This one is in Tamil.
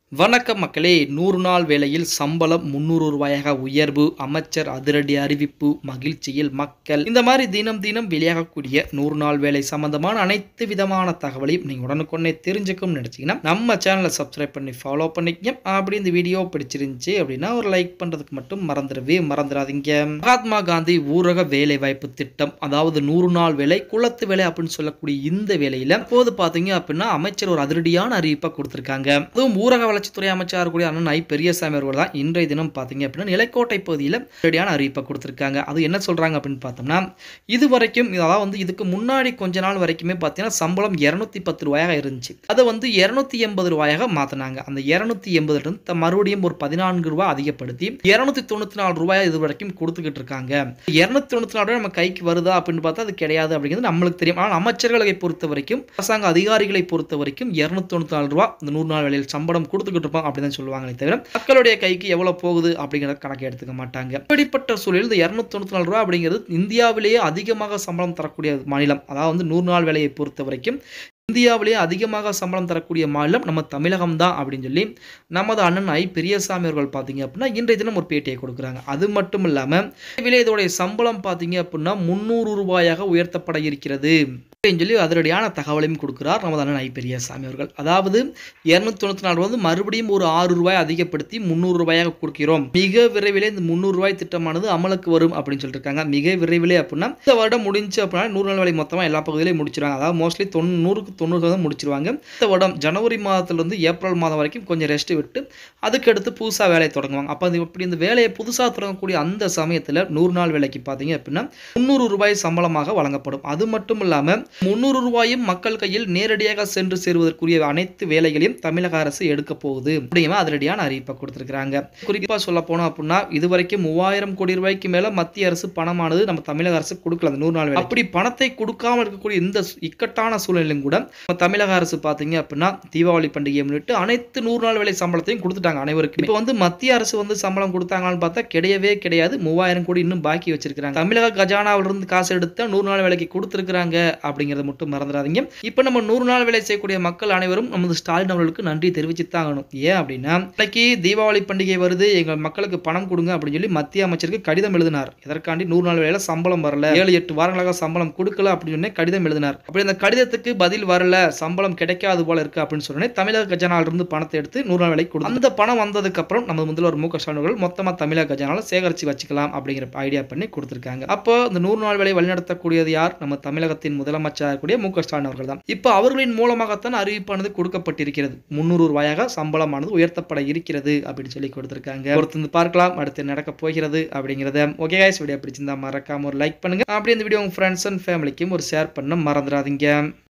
வணக்கம் மக்களே நூறு நாள் வேலையில் சம்பளம் முந்நூறு ரூபாயாக உயர்வு அமைச்சர் அதிரடி அறிவிப்பு மகிழ்ச்சியில் மக்கள் இந்த மாதிரி தினம் தினம் வெளியாகக்கூடிய நூறு நாள் வேலை சம்பந்தமான அனைத்து விதமான தகவலையும் நீங்கள் உடனுக்குடனே தெரிஞ்சுக்கணும்னு நினச்சிங்கன்னா நம்ம சேனலை சப்ஸ்கிரைப் பண்ணி ஃபாலோ பண்ணிக்கங்க அப்படி இந்த வீடியோ பிடிச்சிருந்துச்சு அப்படின்னா ஒரு லைக் பண்ணுறதுக்கு மட்டும் மறந்துடவே மறந்துடாதீங்க மகாத்மா காந்தி ஊரக வேலை வாய்ப்பு திட்டம் அதாவது நூறு நாள் வேலை குளத்து வேலை அப்படின்னு சொல்லக்கூடிய இந்த வேலையில் இப்போது பார்த்தீங்க அப்படின்னா அமைச்சர் ஒரு அதிரடியான அறிவிப்பை கொடுத்துருக்காங்க அதுவும் ஊரக வளர்ச்சித்துறை அமைச்சர் இருக்கக்கூடிய அண்ணன் ஐ பெரியசாமி அவர்கள் தான் இன்றைய தினம் பார்த்தீங்க அப்படின்னா நிலக்கோட்டை பகுதியில் அதிரடியான அறிவிப்பை கொடுத்துருக்காங்க அது என்ன சொல்கிறாங்க அப்படின்னு பார்த்தோம்னா இது வரைக்கும் அதாவது வந்து இதுக்கு முன்னாடி கொஞ்ச நாள் வரைக்குமே பார்த்தீங்கன்னா சம்பளம் இரநூத்தி பத்து ரூபாயாக இருந்துச்சு அதை வந்து இரநூத்தி எண்பது ரூபாயாக மாற்றினாங்க அந்த இரநூத்தி எண்பதுலேருந்து மறுபடியும் ஒரு பதினான்கு ரூபாய் அதிகப்படுத்தி இரநூத்தி தொண்ணூற்றி நாலு ரூபாய் இது வரைக்கும் கொடுத்துக்கிட்டு இருக்காங்க இரநூத்தி தொண்ணூற்றி நாலு ரூபாய் நம்ம கைக்கு வருதா அப்படின்னு பார்த்தா அது கிடையாது அப்படிங்கிறது நம்மளுக்கு தெரியும் ஆனால் அமைச்சர்களை பொறுத்த வரைக்கும் அரசாங்க அதிகாரிகளை பொறுத்த வரைக்கும் இரநூத்தி தொண்ணூற்றி நாலு ரூபா இந்த நூறு நாள் வேலையில் சம்பளம் கொடுத்துக்கிட்டு இருப்போம் அப்படின்னு சொல்லுவாங்களே தவிர மக்களுடைய கைக்கு எவ்வளவு போகுது அப்படிங்கிறத கணக்கு எடுத்துக்க மாட்டாங்க இப்படிப்பட்ட சூழலில் இந்த இரநூத்தி தொண்ணூற்றி நாலு ரூபா அப்படிங்கிறது இந்தியாவிலேயே அதிகமாக சம்பளம் தரக்கூடிய மாநிலம் அதாவது வந்து நூறு நாள் வேலையை பொறுத்த வரைக்கும் இந்தியாவிலேயே அதிகமாக சம்பளம் தரக்கூடிய மாநிலம் நம்ம தமிழகம் தான் அப்படின்னு சொல்லி நமது அண்ணன் ஐ பெரியசாமி அவர்கள் பார்த்தீங்க அப்படின்னா இன்றைய தினம் ஒரு பேட்டியை கொடுக்குறாங்க அது மட்டும் இல்லாமல் விலை இதோடைய சம்பளம் பார்த்தீங்க அப்படின்னா முந்நூறு ரூபாயாக உயர்த்தப்பட இருக்கிறது அப்படின்னு சொல்லி அதிரடியான தகவலையும் கொடுக்கிறார் நமது அண்ணன் ஐ பெரியசாமி அவர்கள் அதாவது இரநூத்தி தொண்ணூற்றி நாலு வந்து மறுபடியும் ஒரு ஆறு ரூபாய் அதிகப்படுத்தி முந்நூறு ரூபாயாக கொடுக்கிறோம் மிக விரைவிலே இந்த முந்நூறு ரூபாய் திட்டமானது அமலுக்கு வரும் அப்படின்னு சொல்லியிருக்காங்க மிக விரைவிலே அப்படின்னா இந்த வருடம் முடிஞ்சு அப்படின்னா நூறு நாள் வேலை மொத்தமாக எல்லா பகுதியிலையும் முடிச்சிருவாங்க அதாவது மோஸ்ட்லி தொண்ணூறுக்கு தொண்ணூறு சதவீதம் முடிச்சிருவாங்க இந்த வருடம் ஜனவரி மாதத்துலேருந்து ஏப்ரல் மாதம் வரைக்கும் கொஞ்சம் ரெஸ்ட் விட்டு அதுக்கடுத்து புதுசாக வேலையை தொடங்குவாங்க அப்போ அது இப்படி இந்த வேலையை புதுசாக தொடங்கக்கூடிய அந்த சமயத்தில் நூறு நாள் வேலைக்கு பார்த்தீங்க அப்படின்னா முந்நூறு ரூபாய் சம்பளமாக வழங்கப்படும் அது மட்டும் இல்லாமல் முந்நூறு ரூபாயும் மக்கள் கையில் நேரடியாக சென்று சேருவதற்குரிய அனைத்து வேலைகளையும் தமிழக அரசு எடுக்க போகுது அப்படிங்கிற அதிரடியான அறிவிப்பை கொடுத்துருக்காங்க குறிப்பாக சொல்ல போனோம் அப்படின்னா இதுவரைக்கும் மூவாயிரம் கோடி ரூபாய்க்கு மேலே மத்திய அரசு பணமானது நம்ம தமிழக அரசு கொடுக்கல அந்த நூறு நாள் வேலை அப்படி பணத்தை கொடுக்காம இருக்கக்கூடிய இந்த இக்கட்டான சூழ்நிலையும் கூட நம்ம தமிழக அரசு பார்த்தீங்க அப்படின்னா தீபாவளி பண்டிகையை முன்னிட்டு அனைத்து நூறு நாள் வேலை சம்பளத்தையும் கொடுத்துட்டாங்க அனைவருக்கும் இப்போ வந்து மத்திய அரசு வந்து சம்பளம் கொடுத்தாங்கன்னு பார்த்தா கிடையவே கிடையாது மூவாயிரம் கோடி இன்னும் பாக்கி வச்சிருக்காங்க தமிழக கஜானாவிலிருந்து காசு எடுத்து நூறு நாள் வேலைக்கு கொடுத்துருக்காங்க அப்படிங்கிறத மட்டும் மறந்துடாதீங்க இப்போ நம்ம நூறு நாள் வேலை செய்யக்கூடிய மக்கள் அனைவரும் நமது ஸ்டாலின் அவர்களுக்கு நன்றி தெரிவிச்சு தாங்கணும் ஏன் அப்படின்னா இன்னைக்கு தீபாவளி பண்டிகை வருது எங்கள் மக்களுக்கு பணம் கொடுங்க அப்படின்னு சொல்லி மத்திய அமைச்சருக்கு கடிதம் எழுதினார் இதற்காண்டி நூறு நாள் வேலையில சம்பளம் வரல ஏழு எட்டு வாரங்களாக சம்பளம் கொடுக்கல அப்படின்னு சொன்னே கடிதம் எழுதினார் அப்படி அந்த கடிதத்துக்கு பதில் வரல சம்பளம் கிடைக்காது போல இருக்கு அப்படின்னு சொன்னே தமிழக கஜானால இருந்து பணத்தை எடுத்து நூறு நாள் வேலைக்கு கொடுத்து அந்த பணம் வந்ததுக்கு அப்புறம் நம்ம முதல்வர் மு க ஸ்டாலின் அவர்கள் மொத்தமா தமிழக கஜானால சேகரிச்சு வச்சுக்கலாம் அப்படிங்கிற ஐடியா பண்ணி கொடுத்திருக்காங்க அப்போ இந்த நூறு நாள் வேலை வழிநடத்தக்கூடியது யார் நம்ம தமிழகத்தின் முதலமைச்சராக இருக்கக்கூடிய மு க ஸ்டாலின் அவர்கள் தான் இப்போ அவர்களின் மூலமாகத்தான் அறிவிப்பானது கொடுக்கப்பட்டிருக்கிறது முந்நூறு ரூபாயாக சம்பளமானது உயர்த்தப்பட இருக்கிறது அப்படின்னு சொல்லி கொடுத்திருக்காங்க பொறுத்து பார்க்கலாம் அடுத்து நடக்க போகிறது அப்படிங்கிறத ஓகே கைஸ் வீடியோ பிடிச்சிருந்தா மறக்காம ஒரு லைக் பண்ணுங்க அப்படி இந்த வீடியோ உங்க ஃப்ரெண்ட்ஸ் அண்ட் ஃபேமிலிக்கும் ஒரு ஷேர் பண்ண மறந்துடாதீங்க